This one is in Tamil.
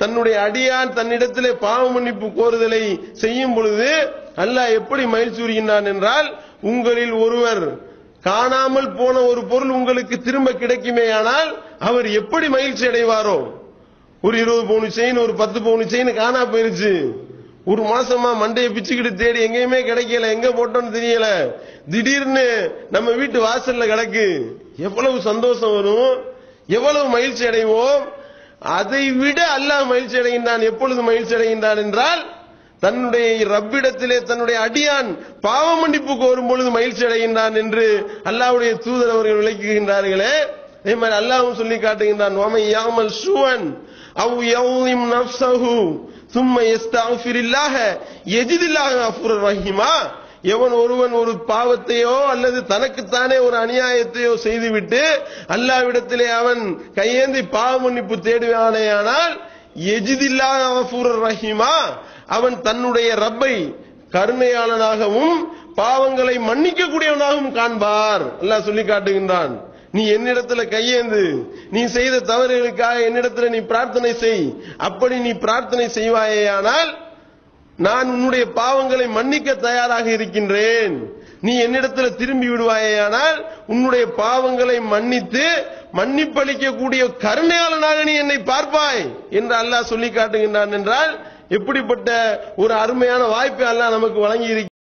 தன்னுடைய அடியான் தன்னிடத்திலே பாவ மன்னிப்பு கோருதலை செய்யும் பொழுது அல்லாஹ் எப்படி மகிழ்ச்சியுறுகின்றான் என்றால் உங்களில் ஒருவர் காணாமல் போன ஒரு பொருள் உங்களுக்கு திரும்ப கிடைக்குமேயானால் அவர் எப்படி மகிழ்ச்சி அடைவாரோ ஒரு இருபது பவுன் செயின் ஒரு பத்து பவுன் செயின் காணா போயிருச்சு ஒரு மாசமா மண்டையை பிச்சுக்கிட்டு தேடி எங்கேயுமே கிடைக்கல எங்க போட்டோம்னு தெரியல திடீர்னு நம்ம வீட்டு வாசல்ல கிடக்கு எவ்வளவு சந்தோஷம் வரும் எவ்வளவு மகிழ்ச்சி அடைவோம் அதை விட அல்லாஹ் மகிழ்ச்சி அடைகின்றான் எப்பொழுது மகிழ்ச்சி அடைகின்றான் என்றால் தன்னுடைய ரப்பிடத்திலே தன்னுடைய அடியான் பாவ மன்னிப்பு கோரும் பொழுது மகிழ்ச்சி அடைகின்றான் என்று அல்லாஹ்வுடைய தூதர் அவர்கள் விளக்குகின்றார்களே அதே மாதிரி அல்லாஹ்வும் சொல்லி காட்டுகின்றான் வமை யாமல் சுவன் அவ் யௌலிம் நஃப்ஸஹு சும்ம யஸ்தக்ஃபிரில்லாஹ யஜிதில்லாஹ கஃபூரர் ரஹீமா எவன் ஒருவன் ஒரு பாவத்தையோ அல்லது தனக்குத்தானே ஒரு அநியாயத்தையோ செய்துவிட்டு அல்லாவிடத்திலே அவன் கையேந்தி பாவ மன்னிப்பு தேடுவானேயானால் எஜிதில்லாஹ கஃபூரர் ரஹீமா அவன் தன்னுடைய ரப்பை கருணையாளனாகவும் பாவங்களை மன்னிக்க கூடியவனாகவும் காண்பார் அல்லாஹ் சொல்லி காட்டுகின்றான் நீ என்னிடத்துல கையேந்து நீ செய்த தவறுகளுக்காக என்னிடத்துல நீ பிரார்த்தனை செய் அப்படி நீ பிரார்த்தனை செய்வாயேயானால் நான் உன்னுடைய பாவங்களை மன்னிக்க தயாராக இருக்கின்றேன் நீ என்னிடத்துல திரும்பி விடுவாயேயானால் உன்னுடைய பாவங்களை மன்னித்து மன்னிப்பளிக்க கூடிய கருணையாளனாக நீ என்னை பார்ப்பாய் என்று அல்லாஹ் சொல்லி காட்டுகின்றான் என்றால் எப்படிப்பட்ட ஒரு அருமையான வாய்ப்பை அல்லாஹ் நமக்கு வழங்கி